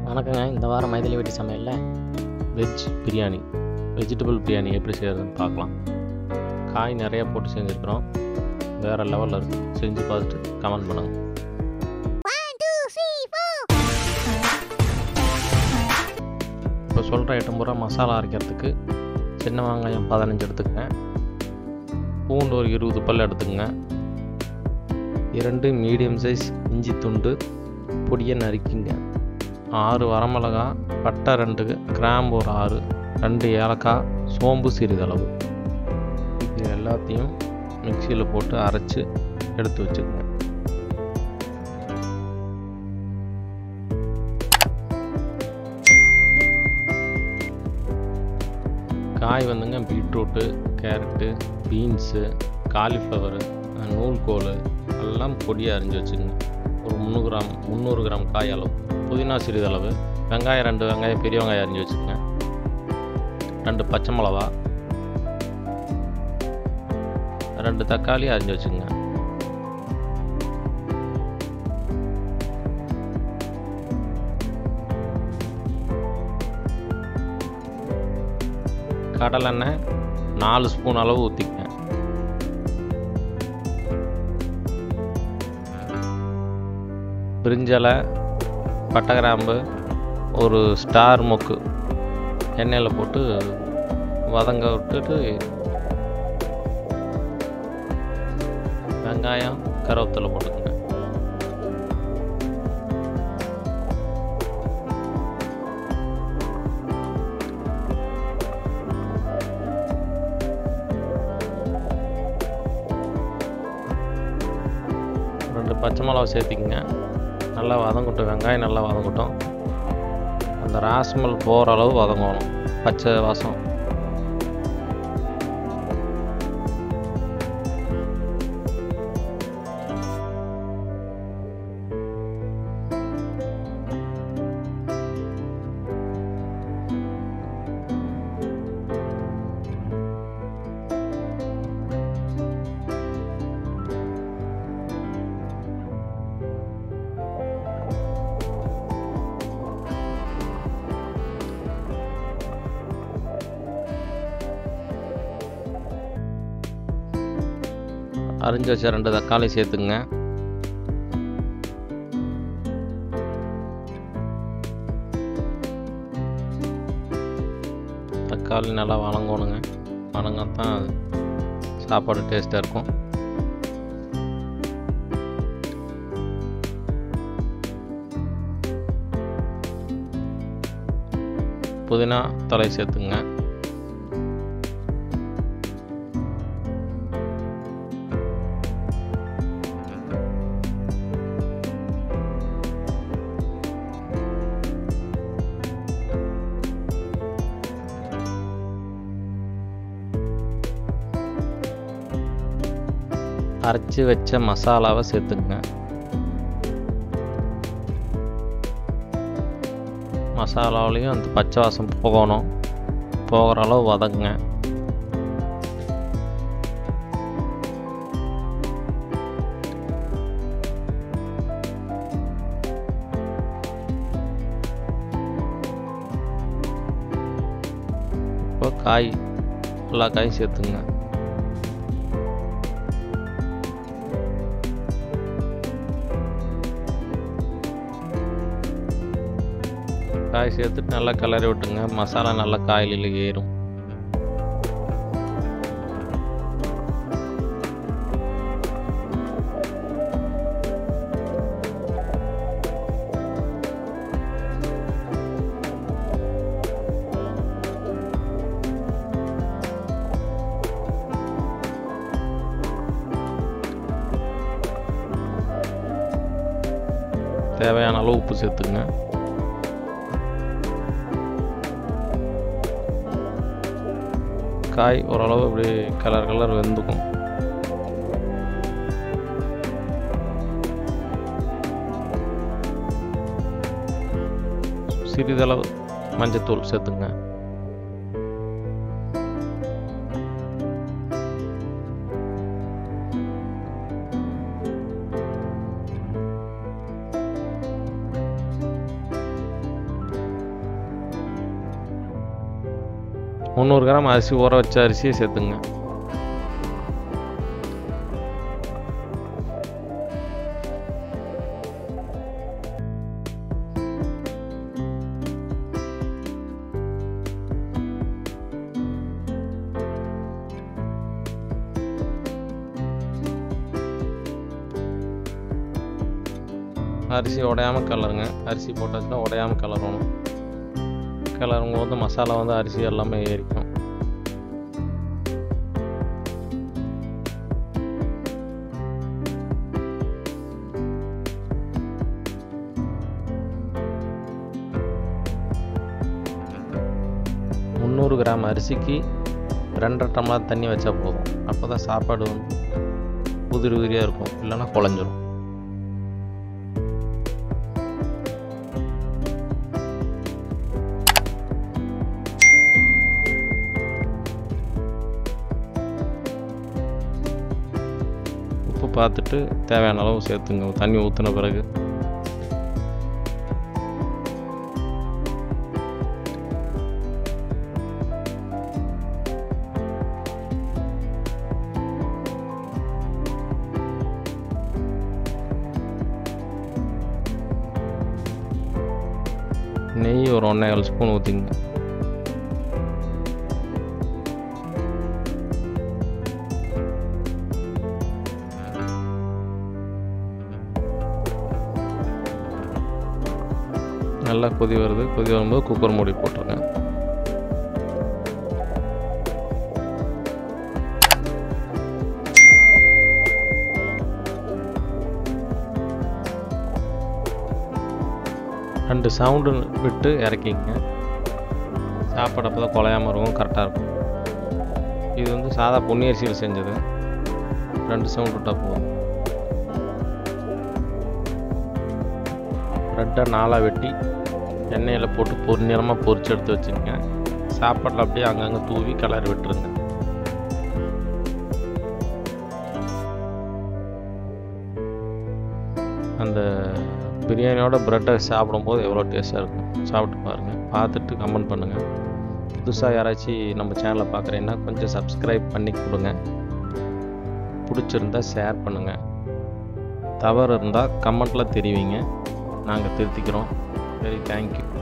வணக்கங்க இந்த வாரம் மைதிலி வெட்டி சமையலில் வெஜ் பிரியாணி வெஜிடபிள் பிரியாணி எப்படி செய்கிறதுன்னு பார்க்கலாம் காய் நிறைய போட்டு செஞ்சுருக்குறோம் வேறு லெவலில் இருக்குது செஞ்சு பார்த்துட்டு கமெண்ட் பண்ணுங்கள் இப்போ சொல்கிற ஐட்டம் பூரா மசாலா அரைக்கிறதுக்கு சின்ன வெங்காயம் பதினஞ்சு எடுத்துக்கங்க பூண்டு ஒரு இருபது பல் எடுத்துக்கங்க இரண்டு மீடியம் சைஸ் இஞ்சி துண்டு பொடியை நறுக்கிங்க ஆறு வரமிளகா பட்டை ரெண்டு கிராம்பு ஒரு ஆறு ரெண்டு ஏலக்காய் சோம்பு சிறிதளவு இது எல்லாத்தையும் மிக்சியில் போட்டு அரைச்சி எடுத்து வச்சுக்கோங்க காய் வந்துங்க பீட்ரூட்டு கேரட்டு பீன்ஸு காலிஃப்ளவரு நூல்கோல் எல்லாம் பொடியாக அரிஞ்சு வச்சுக்கோங்க ஒரு முந்நூறு கிராம் முந்நூறு கிராம் காய் அளவு புதினா சிறிதளவு வெங்காயம் ரெண்டு வெங்காயம் பெரிய வெங்காயம் அரிஞ்சு வச்சுக்கோங்க ரெண்டு பச்சை மிளகா ரெண்டு தக்காளி அரிஞ்சு வச்சுக்கோங்க கடலெண்ணெய் நாலு ஸ்பூன் அளவு ஊற்றிக்கங்க பிரிஞ்சலை பட்டை கிராம்பு ஒரு ஸ்டார் மொக்கு எண்ணெயில் போட்டு வதங்க விட்டுட்டு வெங்காயம் கருவேப்பிலை போட்டுக்கோங்க ரெண்டு பச்சை மிளகா சேர்த்திக்கங்க நல்லா வதங்கட்டும் வெங்காயம் நல்லா வதங்கட்டும் அந்த ராஸ்மல் போகிற அளவு வதங்கணும் பச்சை வாசம் அரிஞ்சு வச்ச ரெண்டு தக்காளி சேர்த்துங்க தக்காளி நல்லா வணங்கணுங்க வணங்கத்தான் சாப்பாடு டேஸ்ட்டாக இருக்கும் புதினா தலை சேர்த்துங்க அரைச்சி வச்ச மசாலாவை சேர்த்துக்குங்க மசாலாவிலையும் அந்த பச்சை வாசம் போகணும் போகிற அளவு வதக்குங்க இப்போ காய் எல்லா காயும் சேர்த்துங்க காய் சேர்த்துட்டு நல்லா கிளறி விட்டுங்க மசாலா நல்லா காயிலில் ஏறும் தேவையான அளவு உப்பு சேர்த்துங்க காய் ஓரளவு இப்படி கலர் கலர் வெந்துக்கும் சிறிதளவு மஞ்சத்தூள் சேர்த்துங்க முந்நூறு கிராம் அரிசி ஊற வச்ச அரிசியை சேர்த்துங்க அரிசி உடையாமல் கலருங்க அரிசி போட்டாச்சுன்னா உடையாமல் கலரணும் கலருங்க போது மசாலா வந்து அரிசி எல்லாமே ஏறிக்கும் முந்நூறு கிராம் அரிசிக்கு ரெண்டரை டம்ளர் தண்ணி வச்சா போதும் அப்போ தான் சாப்பாடு வந்து உதிரி உதிரியாக இருக்கும் இல்லைன்னா குழஞ்சிரும் உப்பு பார்த்துட்டு தேவையான அளவு சேர்த்துங்க தண்ணி ஊற்றின பிறகு நெய் ஒரு ஒன்றேகால் ஸ்பூன் ஊற்றிங்க நல்லா கொதி வருது கொதி வரும்போது குக்கர் மூடி போட்டுருங்க ரெண்டு சவுண்டு விட்டு இறக்கிங்க சாப்பாடு அப்போ தான் குலையாமல் இருக்கும் கரெக்டாக இருக்கும் இது வந்து சாதா பொன்னி அரிசியில் செஞ்சது ரெண்டு சவுண்ட் விட்டால் போதும் ரெட்டாக நாளாக வெட்டி எண்ணெயில் போட்டு பொன்னிறமாக பொரிச்சு எடுத்து வச்சுருங்க சாப்பாட்டில் அப்படியே அங்கங்கே தூவி கலர் விட்டுருங்க அந்த பிரியாணியோட ப்ரெட்டை சாப்பிடும்போது எவ்வளோ டேஸ்ட்டாக இருக்கும் சாப்பிட்டு பாருங்கள் பார்த்துட்டு கமெண்ட் பண்ணுங்கள் புதுசாக யாராச்சும் நம்ம சேனலை பார்க்குறீங்கன்னா கொஞ்சம் சப்ஸ்கிரைப் பண்ணி கொடுங்க பிடிச்சிருந்தா ஷேர் பண்ணுங்கள் தவறு இருந்தால் கமெண்ட்டில் தெரிவிங்க நாங்கள் திருத்திக்கிறோம் சரி தேங்க்யூ